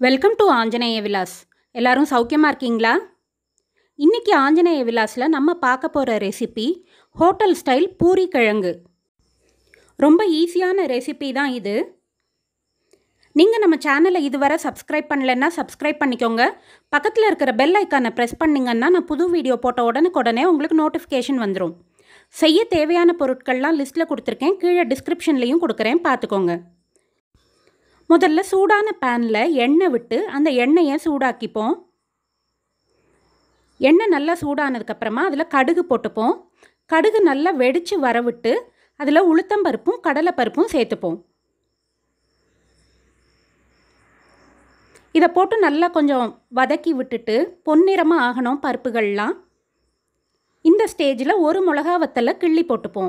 welcome to Anjaneya Vilas எல்லாரும் சௌக்கியமாக இருக்கீங்களா இன்றைக்கி ஆஞ்சநேய விலாஸில் நம்ம பார்க்க போகிற ரெசிபி ஹோட்டல் ஸ்டைல் பூரி கிழங்கு ரொம்ப ஈஸியான ரெசிபி தான் இது நீங்கள் நம்ம சேனலை இதுவரை சப்ஸ்கிரைப் பண்ணலைன்னா சப்ஸ்கிரைப் பண்ணிக்கோங்க பக்கத்தில் இருக்கிற பெல் ஐக்கானை ப்ரெஸ் பண்ணிங்கன்னா நான் புது வீடியோ போட்ட உடனுக்குடனே உங்களுக்கு நோட்டிஃபிகேஷன் வந்துடும் செய்ய தேவையான பொருட்கள்லாம் லிஸ்ட்டில் கொடுத்துருக்கேன் கீழே டிஸ்கிரிப்ஷன்லேயும் கொடுக்குறேன் பார்த்துக்கோங்க முதல்ல சூடான பேனில் எண்ணெய் விட்டு அந்த எண்ணெயை சூடாக்கிப்போம் எண்ணெய் நல்லா சூடானதுக்கப்புறமா அதில் கடுகு போட்டுப்போம் கடுகு நல்லா வெடித்து வரவிட்டு அதில் உளுத்தம்பருப்பும் கடலைப்பருப்பும் சேர்த்துப்போம் இதை போட்டு நல்லா கொஞ்சம் வதக்கி விட்டுட்டு பொன்னிறமாக ஆகணும் பருப்புகள்லாம் இந்த ஸ்டேஜில் ஒரு மிளகா வத்தலை கிள்ளி போட்டுப்போம்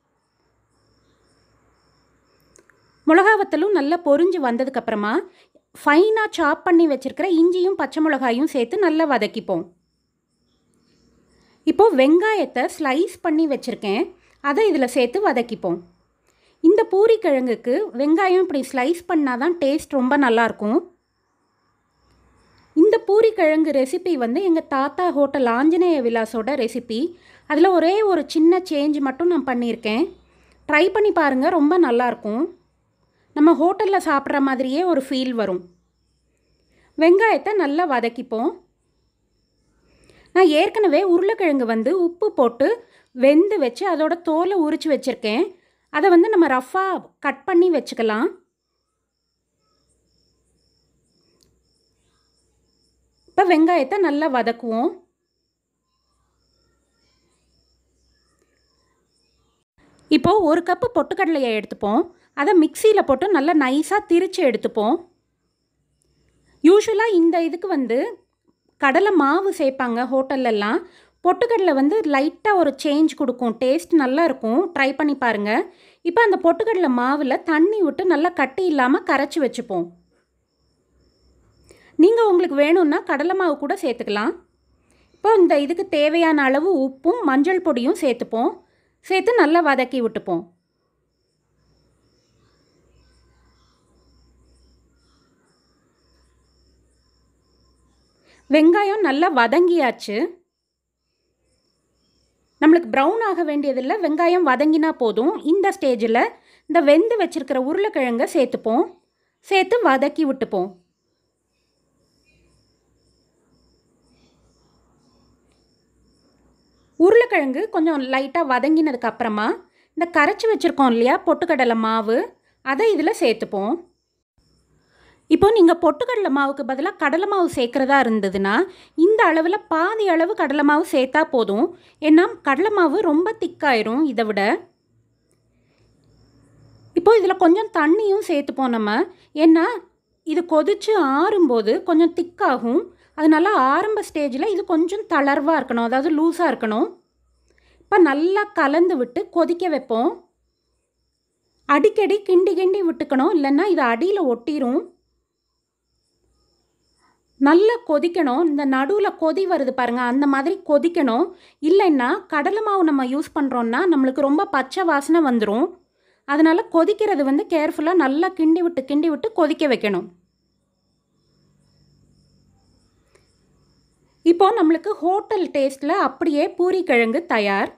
மிளகா வத்தலும் நல்லா பொரிஞ்சு வந்ததுக்கப்புறமா ஃபைனாக சாப் பண்ணி வச்சுருக்கிற இஞ்சியும் பச்சை மிளகாயும் சேர்த்து நல்லா வதக்கிப்போம் இப்போது வெங்காயத்தை ஸ்லைஸ் பண்ணி வச்சுருக்கேன் அதை இதில் சேர்த்து வதக்கிப்போம் இந்த பூரி கிழங்குக்கு வெங்காயம் இப்படி ஸ்லைஸ் பண்ணால் தான் டேஸ்ட் ரொம்ப நல்லாயிருக்கும் இந்த பூரி கிழங்கு ரெசிபி வந்து எங்கள் தாத்தா ஹோட்டல் ஆஞ்சநேய விலாஸோட ரெசிபி அதில் ஒரே ஒரு சின்ன சேஞ்ச் மட்டும் நான் பண்ணியிருக்கேன் ட்ரை பண்ணி பாருங்கள் ரொம்ப நல்லாயிருக்கும் நம்ம ஹோட்டலில் சாப்பிட்ற மாதிரியே ஒரு ஃபீல் வரும் வெங்காயத்தை நல்லா வதக்கிப்போம் நான் ஏற்கனவே உருளைக்கிழங்கு வந்து உப்பு போட்டு வெந்து வச்சு அதோட தோலை உரித்து வச்சுருக்கேன் அதை வந்து நம்ம ரஃப்பாக கட் பண்ணி வச்சுக்கலாம் இப்போ வெங்காயத்தை நல்லா வதக்குவோம் இப்போது ஒரு கப்பு பொட்டுக்கடலையை எடுத்துப்போம் அதை மிக்சியில் போட்டு நல்லா நைஸாக திரித்து எடுத்துப்போம் யூஸ்வலாக இந்த இதுக்கு வந்து கடலை மாவு சேர்ப்பாங்க ஹோட்டல்லலாம் பொட்டுக்கடலை வந்து லைட்டாக ஒரு சேஞ்ச் கொடுக்கும் டேஸ்ட் நல்லா இருக்கும் ட்ரை பண்ணி பாருங்கள் இப்போ அந்த பொட்டுக்கடலை மாவில் தண்ணி விட்டு நல்லா கட்டி இல்லாமல் கரைச்சி வச்சுப்போம் நீங்கள் உங்களுக்கு வேணும்னா கடலை மாவு கூட சேர்த்துக்கலாம் இப்போ இந்த இதுக்கு தேவையான அளவு உப்பும் மஞ்சள் பொடியும் சேர்த்துப்போம் சேர்த்து நல்லா வதக்கி விட்டுப்போம் வெங்காயம் நல்லா வதங்கியாச்சு நம்மளுக்கு ப்ரௌன் ஆக வேண்டியதில்லை வெங்காயம் வதங்கினா போதும் இந்த ஸ்டேஜில் இந்த வெந்து வச்சுருக்கிற உருளைக்கிழங்கை சேர்த்துப்போம் சேர்த்து வதக்கி விட்டுப்போம் உருளைக்கிழங்கு கொஞ்சம் லைட்டாக வதங்கினதுக்கு அப்புறமா இந்த கரைச்சி வச்சுருக்கோம் இல்லையா பொட்டுக்கடலை மாவு அதை இதில் சேர்த்துப்போம் இப்போ நீங்கள் பொட்டுக்கடலை மாவுக்கு பதிலாக கடலை மாவு சேர்க்குறதா இருந்ததுன்னா இந்த அளவில் பாதி அளவு கடலை மாவு சேர்த்தா போதும் ஏன்னா கடலை மாவு ரொம்ப திக்காயிரும் இதை விட இப்போ இதில் கொஞ்சம் தண்ணியும் சேர்த்துப்போம் நம்ம ஏன்னா இது கொதித்து ஆறும்போது கொஞ்சம் திக்காகும் அதனால ஆரம்ப ஸ்டேஜில் இது கொஞ்சம் தளர்வாக இருக்கணும் அதாவது லூஸாக இருக்கணும் இப்போ நல்லா கலந்து விட்டு கொதிக்க வைப்போம் அடிக்கடி கிண்டி கிண்டி விட்டுக்கணும் இல்லைன்னா இது அடியில் ஒட்டிரும் நல்லா கொதிக்கணும் இந்த நடுவில் கொதி வருது பாருங்கள் அந்த மாதிரி கொதிக்கணும் இல்லைன்னா கடலை மாவு நம்ம யூஸ் பண்ணுறோன்னா நம்மளுக்கு ரொம்ப பச்சை வாசனை வந்துடும் அதனால் கொதிக்கிறது வந்து கேர்ஃபுல்லாக நல்லா கிண்டி விட்டு கிண்டி விட்டு கொதிக்க வைக்கணும் இப்போ நம்மளுக்கு ஹோட்டல் டேஸ்ட்டில் அப்படியே பூரி கிழங்கு தயார்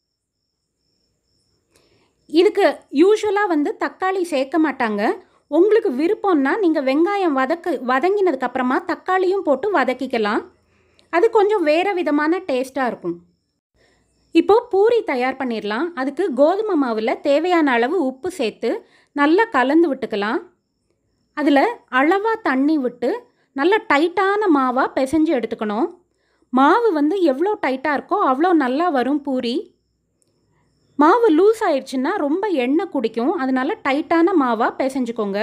இதுக்கு யூஸ்வலாக வந்து தக்காளி சேர்க்க மாட்டாங்க உங்களுக்கு விருப்பம்னா நீங்கள் வெங்காயம் வதக்கு வதங்கினதுக்கப்புறமா தக்காளியும் போட்டு வதக்கிக்கலாம் அது கொஞ்சம் வேறு விதமான டேஸ்ட்டாக இருக்கும் இப்போது பூரி தயார் பண்ணிடலாம் அதுக்கு கோதுமை மாவில் தேவையான அளவு உப்பு சேர்த்து நல்லா கலந்து விட்டுக்கலாம் அதில் அளவாக தண்ணி விட்டு நல்ல டைட்டான மாவாக பிசைஞ்சு எடுத்துக்கணும் மாவு வந்து எவ்வளோ டைட்டாக இருக்கோ அவ்வளோ நல்லா வரும் பூரி மாவு லூஸ் ஆயிடுச்சுன்னா ரொம்ப எண்ணெய் குடிக்கும் அதனால டைட்டான மாவாக பிசைஞ்சுக்கோங்க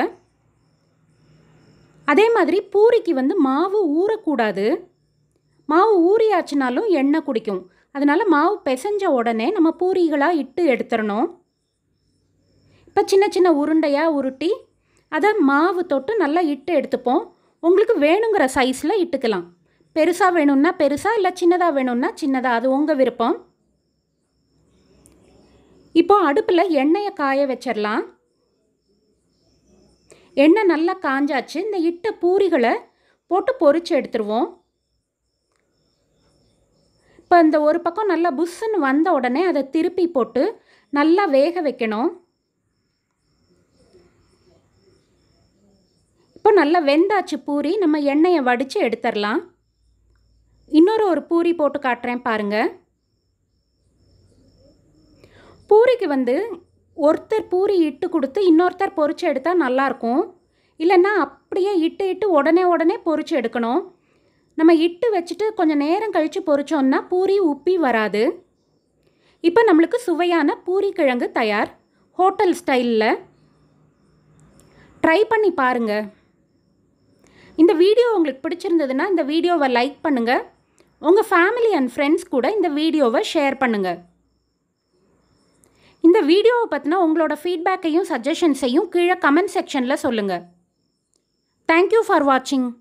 அதே மாதிரி பூரிக்கு வந்து மாவு ஊறக்கூடாது மாவு ஊறியாச்சுனாலும் எண்ணெய் குடிக்கும் அதனால் மாவு பிசைஞ்ச உடனே நம்ம பூரிகளாக இட்டு எடுத்துடணும் இப்போ சின்ன சின்ன உருண்டையாக உருட்டி அதை மாவு தொட்டு நல்லா இட்டு எடுத்துப்போம் உங்களுக்கு வேணுங்கிற சைஸில் இட்டுக்கலாம் பெருசாக வேணும்னா பெருசாக இல்லை சின்னதாக வேணும்னா சின்னதாக அது உங்கள் விருப்பம் இப்போ அடுப்பில் எண்ணெயை காய வச்சிடலாம் எண்ணெய் நல்லா காஞ்சாச்சு இந்த இட்ட பூரிகளை போட்டு பொரிச்சு எடுத்துருவோம் இப்போ இந்த ஒரு பக்கம் நல்லா புஷ்ஷுன்னு வந்த உடனே அதை திருப்பி போட்டு நல்லா வேக வைக்கணும் இப்போ நல்லா வெந்தாச்சு பூரி நம்ம எண்ணெயை வடித்து எடுத்துடலாம் இன்னொரு ஒரு பூரி போட்டு காட்டுறேன் பாருங்கள் பூரிக்கு வந்து ஒருத்தர் பூரி இட்டு கொடுத்து இன்னொருத்தர் பொரிச்சு எடுத்தால் நல்லாயிருக்கும் இல்லைன்னா அப்படியே இட்டு இட்டு உடனே உடனே பொரிச்சு எடுக்கணும் நம்ம இட்டு வச்சுட்டு கொஞ்சம் நேரம் கழித்து பொரிச்சோம்னா பூரி உப்பி வராது இப்போ நம்மளுக்கு சுவையான பூரி கிழங்கு தயார் ஹோட்டல் ஸ்டைலில் ட்ரை பண்ணி பாருங்கள் இந்த வீடியோ உங்களுக்கு பிடிச்சிருந்ததுன்னா இந்த வீடியோவை லைக் பண்ணுங்கள் உங்கள் ஃபேமிலி அண்ட் ஃப்ரெண்ட்ஸ் கூட இந்த வீடியோவை ஷேர் பண்ணுங்கள் இந்த வீடியோவை பற்றின உங்களோட ஃபீட்பேக்கையும் சஜஷன்ஸையும் கீழே கமெண்ட் செக்ஷனில் சொல்லுங்கள் தேங்க்யூ ஃபார் வாட்சிங்